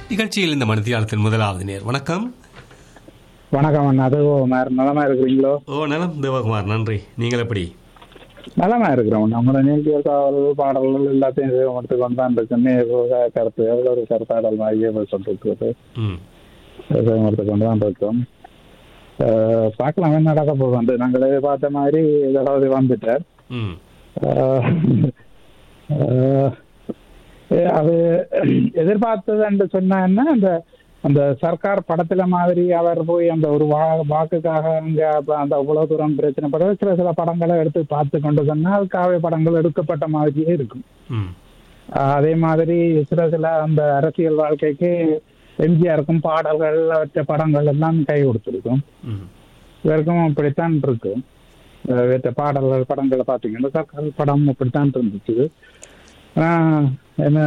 நிகழ்ச்சியில் இந்த மனதியாளத்தின் முதலாவது நேர் வணக்கம் வணக்கம் அண்ணா அது மேர் நலமா இருக்கிறீங்களோ ஓ நலம் தேவகுமார் நன்றி நீங்கள் எப்படி நலமா இருக்கிறோம் நம்மளோட நிகழ்ச்சிகள் தகவல்கள் பாடல்கள் எல்லாத்தையும் எடுத்து கொண்டான் இருக்குன்னு கருத்து எவ்வளோ ஒரு கருத்தாடல் மாதிரியே போய் கொண்டிருக்கிறது ம் எடுத்து கொண்டு தான் இருக்கோம் அஹ், பார்க்கலாம் என்ன நடக்க போகுது நாங்கள் எதிர்பார்த்த மாதிரி தளபதி வந்துட்டார் ம் அஹ், அஹ், அது எதிர்பார்த்தது என்று சொன்னா என்ன அந்த அந்த சர்க்கார் படத்துல மாதிரி அவர் போய் அந்த ஒரு வா வாக்குக்காக அங்க அப்ப அந்த அவ்வளவு தூரம் பிரச்சனை பட சில சில படங்களை எடுத்து பார்த்து கொண்டு சொன்னால் காவிய படங்கள் எடுக்கப்பட்ட மாதிரியே இருக்கும் ம் அஹ் அதே மாதிரி சில சில அந்த அரசியல் வாழ்க்கைக்கு எம்ஜிஆருக்கும் பாடல்கள் மற்ற படங்கள் எல்லாம் கை கொடுத்துருக்கும் ம் இதற்கும் அப்படித்தான் இருக்கு அஹ் வேற்ற பாடல்கள் படங்களை பார்த்தீங்கன்னா சர்க்கார் படம் அப்படித்தான் இருந்துச்சு ஆஹ் என்ன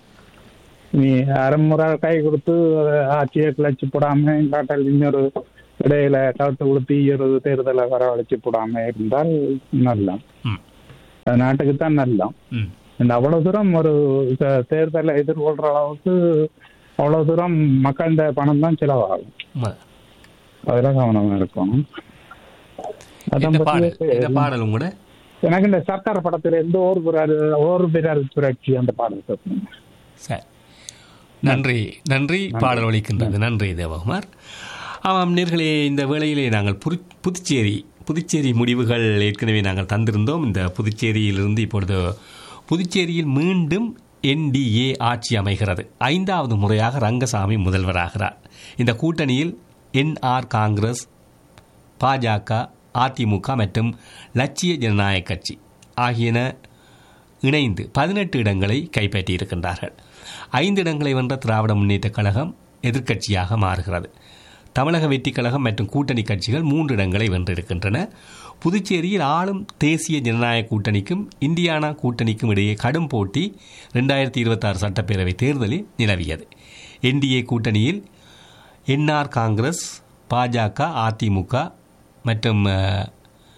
நீ அரைமுறை கை கொடுத்து அதை ஆட்சியை கிளச்சி போடாம காட்டல் இன்னொரு இடையில கழுத்து கொடுத்து ஒரு தேர்தலை வரவழைச்சு போடாம இருந்தால் நல்லம் ம் அது நாட்டுக்கு தான் நல்லம் ம் இந்த அவ்வளவு தூரம் ஒரு த- தேர்தலை எதிர்கொள்ற அளவுக்கு அவ்வளவு தூரம் மக்கள்கிட்ட பணம் தான் செலவாகும் ம- அதுல கவனமா இருக்கணும் அதான் இந்த பாடல் பத்தி இந்த பாடல் கூட எனக்கு இந்த சர்க்கார் படத்துல இருந்து ஓர் பிறர் ஓர் பிறர் சுரட்சி அந்த பாடல் கேட்கணும். சரி நன்றி நன்றி பாடல் ஒலிக்கின்றது நன்றி தேவகுமார் ஆமாம் நேர்களே இந்த வேளையிலே நாங்கள் புரி புதுச்சேரி புதுச்சேரி முடிவுகள் ஏற்கனவே நாங்கள் தந்திருந்தோம் இந்த புதுச்சேரியிலிருந்து இப்பொழுது புதுச்சேரியில் மீண்டும் என்டிஏ ஆட்சி அமைகிறது ஐந்தாவது முறையாக ரங்கசாமி முதல்வராகிறார் இந்த கூட்டணியில் என்ஆர் காங்கிரஸ் பாஜக அதிமுக மற்றும் லட்சிய ஜனநாயக கட்சி ஆகியன இணைந்து பதினெட்டு இடங்களை கைப்பற்றியிருக்கின்றார்கள் ஐந்து இடங்களை வென்ற திராவிட முன்னேற்றக் கழகம் எதிர்க்கட்சியாக மாறுகிறது தமிழக வெற்றிக் கழகம் மற்றும் கூட்டணி கட்சிகள் மூன்று இடங்களை வென்றிருக்கின்றன புதுச்சேரியில் ஆளும் தேசிய ஜனநாயக கூட்டணிக்கும் இந்தியானா கூட்டணிக்கும் இடையே கடும் போட்டி ரெண்டாயிரத்தி இருபத்தாறு சட்டப்பேரவை தேர்தலில் நிலவியது என்டிஏ கூட்டணியில் என்ஆர் காங்கிரஸ் பாஜக அதிமுக மற்றும் அஹ்,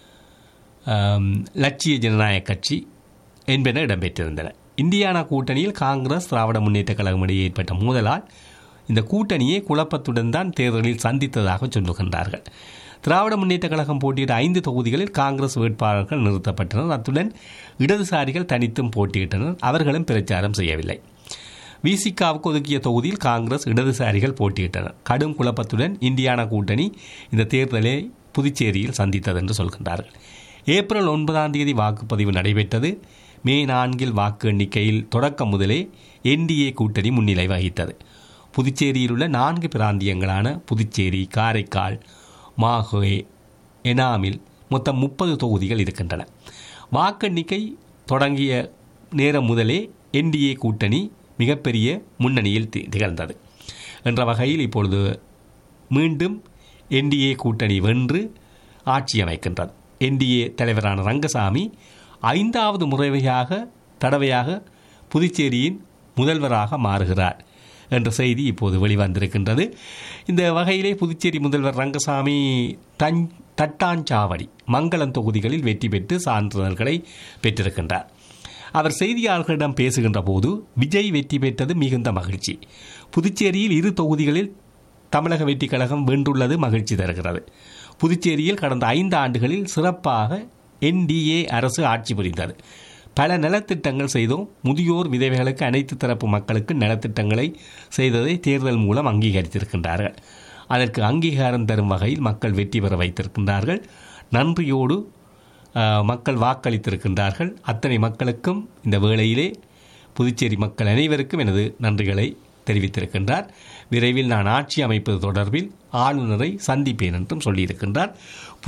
ஆம், லட்சிய ஜனநாயக கட்சி என்பன இடம்பெற்றிருந்தன இந்தியானா கூட்டணியில் காங்கிரஸ் திராவிட முன்னேற்ற கழகம் இடையே ஏற்பட்ட மோதலால் இந்த கூட்டணியை குழப்பத்துடன் தான் தேர்தலில் சந்தித்ததாக சொல்லுகின்றார்கள் திராவிட முன்னேற்ற கழகம் போட்டியிட்ட ஐந்து தொகுதிகளில் காங்கிரஸ் வேட்பாளர்கள் நிறுத்தப்பட்டனர் அத்துடன் இடதுசாரிகள் தனித்தும் போட்டியிட்டனர் அவர்களும் பிரச்சாரம் செய்யவில்லை விசிகாவுக்கு ஒதுக்கிய தொகுதியில் காங்கிரஸ் இடதுசாரிகள் போட்டியிட்டனர் கடும் குழப்பத்துடன் இந்தியானா கூட்டணி இந்த தேர்தலை புதுச்சேரியில் சந்தித்தது என்று சொல்கின்றார்கள் ஏப்ரல் ஒன்பதாம் தேதி வாக்குப்பதிவு நடைபெற்றது மே நான்கில் வாக்கு எண்ணிக்கையில் தொடக்கம் முதலே என்டிஏ கூட்டணி முன்னிலை வகித்தது புதுச்சேரியில் உள்ள நான்கு பிராந்தியங்களான புதுச்சேரி காரைக்கால் மாஹே எனாமில் மொத்தம் முப்பது தொகுதிகள் இருக்கின்றன வாக்கெண்ணிக்கை தொடங்கிய நேரம் முதலே என்டிஏ கூட்டணி மிகப்பெரிய முன்னணியில் தி- திகழ்ந்தது என்ற வகையில் இப்பொழுது மீண்டும் என்டிஏ கூட்டணி வென்று ஆட்சி அமைக்கின்றது என்டிஏ தலைவரான ரங்கசாமி ஐந்தாவது முறையாக தடவையாக புதுச்சேரியின் முதல்வராக மாறுகிறார் என்ற செய்தி இப்போது வெளிவந்திருக்கின்றது இந்த வகையிலே புதுச்சேரி முதல்வர் ரங்கசாமி தன் தட்டாஞ்சாவடி மங்களம் தொகுதிகளில் வெற்றி பெற்று சான்றிதழ்களை பெற்றிருக்கின்றார் அவர் செய்தியாளர்களிடம் பேசுகின்ற போது விஜய் வெற்றி பெற்றது மிகுந்த மகிழ்ச்சி புதுச்சேரியில் இரு தொகுதிகளில் தமிழக வெற்றிக் கழகம் வென்றுள்ளது மகிழ்ச்சி தருகிறது புதுச்சேரியில் கடந்த ஐந்து ஆண்டுகளில் சிறப்பாக என்டிஏ அரசு ஆட்சி புரிந்தது பல நலத்திட்டங்கள் செய்தோம் முதியோர் விதவைகளுக்கு அனைத்து தரப்பு மக்களுக்கு நலத்திட்டங்களை செய்ததை தேர்தல் மூலம் அங்கீகரித்திருக்கின்றார்கள் அதற்கு அங்கீகாரம் தரும் வகையில் மக்கள் வெற்றி பெற வைத்திருக்கின்றார்கள் நன்றியோடு ஆஹ், மக்கள் வாக்களித்திருக்கின்றார்கள் அத்தனை மக்களுக்கும் இந்த வேளையிலே புதுச்சேரி மக்கள் அனைவருக்கும் எனது நன்றிகளை தெரிவித்திருக்கின்றார் விரைவில் நான் ஆட்சி அமைப்பது தொடர்பில் ஆளுநரை சந்திப்பேன் என்றும் சொல்லியிருக்கின்றார்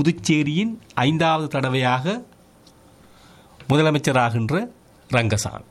புதுச்சேரியின் ஐந்தாவது தடவையாக முதலமைச்சராகின்ற ரங்கசாமி